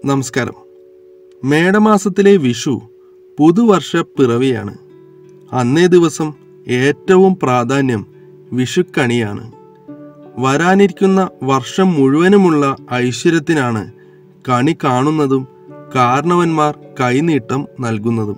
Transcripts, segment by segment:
നമസ്കാരം മേടമാസത്തിലെ വിഷു പുതുവർഷ പിറവിയാണ് അന്നേ ദിവസം ഏറ്റവും പ്രാധാന്യം വിഷുക്കണിയാണ് വരാനിരിക്കുന്ന വർഷം മുഴുവനുമുള്ള ഐശ്വര്യത്തിനാണ് കണി കാണുന്നതും കാരണവന്മാർ കൈനീട്ടം നൽകുന്നതും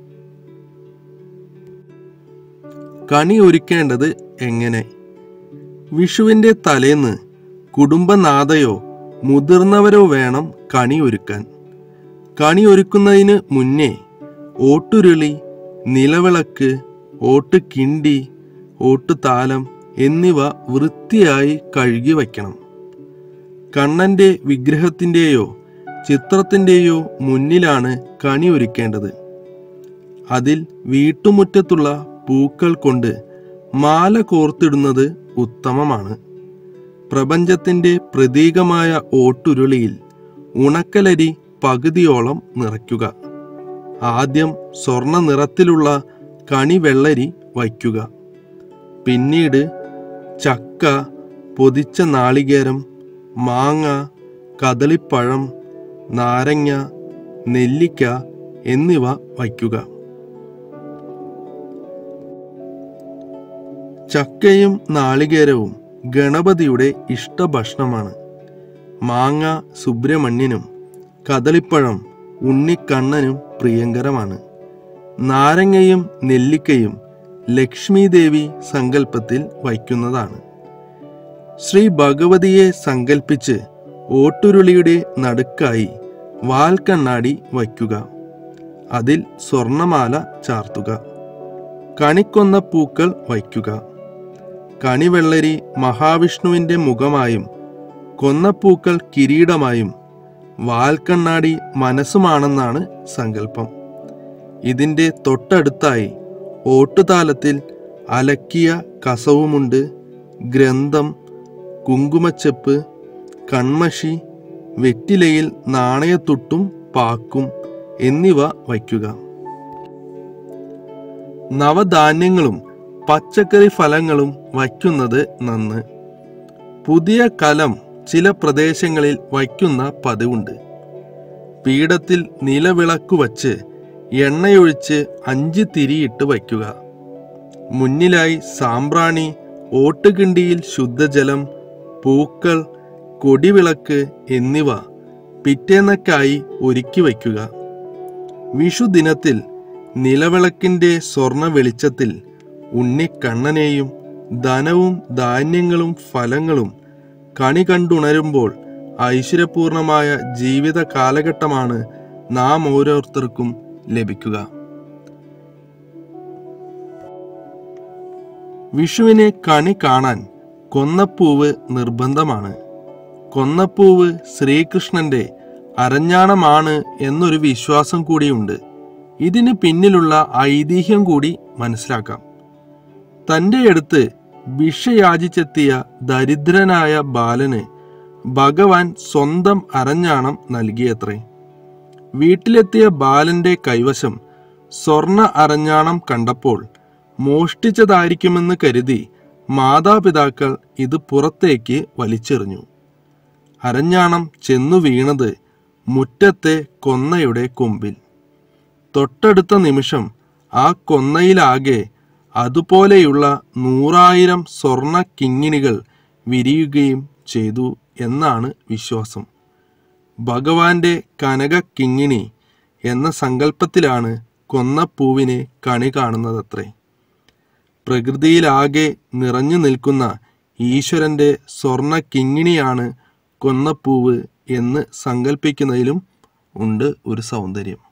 കണി ഒരുക്കേണ്ടത് എങ്ങനെ വിഷുവിൻ്റെ തലേന്ന് കുടുംബനാഥയോ മുതിർന്നവരോ വേണം കണി ഒരുക്കാൻ കണി ഒരുക്കുന്നതിന് മുന്നേ ഓട്ടുരുളി നിലവിളക്ക് ഓട്ടുകിണ്ടി ഓട്ടുതാലം എന്നിവ വൃത്തിയായി കഴുകി വയ്ക്കണം കണ്ണന്റെ വിഗ്രഹത്തിൻ്റെയോ ചിത്രത്തിൻ്റെയോ മുന്നിലാണ് കണി ഒരുക്കേണ്ടത് അതിൽ വീട്ടുമുറ്റത്തുള്ള പൂക്കൾ കൊണ്ട് മാല കോർത്തിടുന്നത് ഉത്തമമാണ് പ്രപഞ്ചത്തിന്റെ പ്രതീകമായ ഓട്ടുരുളിയിൽ ഉണക്കലരി പകുതിയോളം നിറയ്ക്കുക ആദ്യം സ്വർണ്ണ നിറത്തിലുള്ള കണി വെള്ളരി വയ്ക്കുക പിന്നീട് ചക്ക പൊതിച്ച നാളികേരം മാങ്ങ കദളിപ്പഴം നാരങ്ങ നെല്ലിക്ക എന്നിവ വയ്ക്കുക ചക്കയും നാളികേരവും ഗണപതിയുടെ ഇഷ്ടഭക്ഷണമാണ് മാങ്ങ സുബ്രഹ്മണ്യനും കദളിപ്പഴം ഉണ്ണിക്കണ്ണനും പ്രിയങ്കരമാണ് നാരങ്ങയും നെല്ലിക്കയും ലക്ഷ്മി ദേവി സങ്കല്പത്തിൽ വയ്ക്കുന്നതാണ് ശ്രീ ഭഗവതിയെ സങ്കൽപ്പിച്ച് ഓട്ടുരുളിയുടെ നടുക്കായി വാൽക്കണ്ണാടി വയ്ക്കുക അതിൽ സ്വർണമാല ചാർത്തുക കണിക്കൊന്ന പൂക്കൾ വയ്ക്കുക കണിവെള്ളരി മഹാവിഷ്ണുവിൻ്റെ മുഖമായും കൊന്നപ്പൂക്കൾ കിരീടമായും വാൽക്കണ്ണാടി മനസ്സുമാണെന്നാണ് സങ്കല്പം ഇതിൻ്റെ തൊട്ടടുത്തായി ഓട്ടുതാലത്തിൽ അലക്കിയ കസവുമുണ്ട് ഗ്രന്ഥം കുങ്കുമച്ചെപ്പ് കൺമഷി വെറ്റിലയിൽ നാണയത്തുട്ടും പാക്കും എന്നിവ വയ്ക്കുക നവധാന്യങ്ങളും പച്ചക്കറി ഫലങ്ങളും വയ്ക്കുന്നത് നന്ന് പുതിയ കലം ചില പ്രദേശങ്ങളിൽ വയ്ക്കുന്ന പതിവുണ്ട് പീഠത്തിൽ നിലവിളക്കു വച്ച് എണ്ണയൊഴിച്ച് അഞ്ച് തിരിയിട്ട് വയ്ക്കുക മുന്നിലായി സാമ്പ്രാണി ഓട്ടുകിണ്ടിയിൽ ശുദ്ധജലം പൂക്കൾ കൊടിവിളക്ക് എന്നിവ പിറ്റേന്നക്കായി ഒരുക്കി വയ്ക്കുക വിഷു ദിനത്തിൽ നിലവിളക്കിന്റെ സ്വർണ വെളിച്ചത്തിൽ ഉണ്ണിക്കണ്ണനെയും ധനവും ധാന്യങ്ങളും ഫലങ്ങളും കണി കണ്ടുണരുമ്പോൾ ഐശ്വര്യപൂർണമായ ജീവിത കാലഘട്ടമാണ് നാം ഓരോരുത്തർക്കും ലഭിക്കുക വിഷുവിനെ കണി കാണാൻ കൊന്നപ്പൂവ് നിർബന്ധമാണ് കൊന്നപ്പൂവ് ശ്രീകൃഷ്ണന്റെ അരഞ്ഞാണമാണ് എന്നൊരു വിശ്വാസം കൂടിയുണ്ട് ഇതിന് പിന്നിലുള്ള ഐതിഹ്യം കൂടി മനസ്സിലാക്കാം തൻ്റെ അടുത്ത് ഭിക്ഷയാചിച്ചെത്തിയ ദരിദ്രനായ ബാലന് ഭഗവാൻ സ്വന്തം അരഞ്ഞാണം നൽകിയത്രേ വീട്ടിലെത്തിയ ബാലന്റെ കൈവശം സ്വർണ അരഞ്ഞാണം കണ്ടപ്പോൾ മോഷ്ടിച്ചതായിരിക്കുമെന്ന് കരുതി മാതാപിതാക്കൾ ഇത് പുറത്തേക്ക് വലിച്ചെറിഞ്ഞു അരഞ്ഞാണം ചെന്നു വീണത് മുറ്റത്തെ കൊന്നയുടെ കൊമ്പിൽ തൊട്ടടുത്ത നിമിഷം ആ കൊന്നയിലാകെ അതുപോലെയുള്ള നൂറായിരം സ്വർണ കിങ്ങിണികൾ വിരിയുകയും ചെയ്തു എന്നാണ് വിശ്വാസം ഭഗവാന്റെ കനക കിങ്ങിണി എന്ന സങ്കല്പത്തിലാണ് കൊന്നപ്പൂവിനെ കണി കാണുന്നതത്രേ പ്രകൃതിയിലാകെ നിറഞ്ഞു നിൽക്കുന്ന ഈശ്വരന്റെ സ്വർണ കിങ്ങിണിയാണ് കൊന്നപ്പൂവ് എന്ന് സങ്കല്പിക്കുന്നതിലും ഉണ്ട് ഒരു സൗന്ദര്യം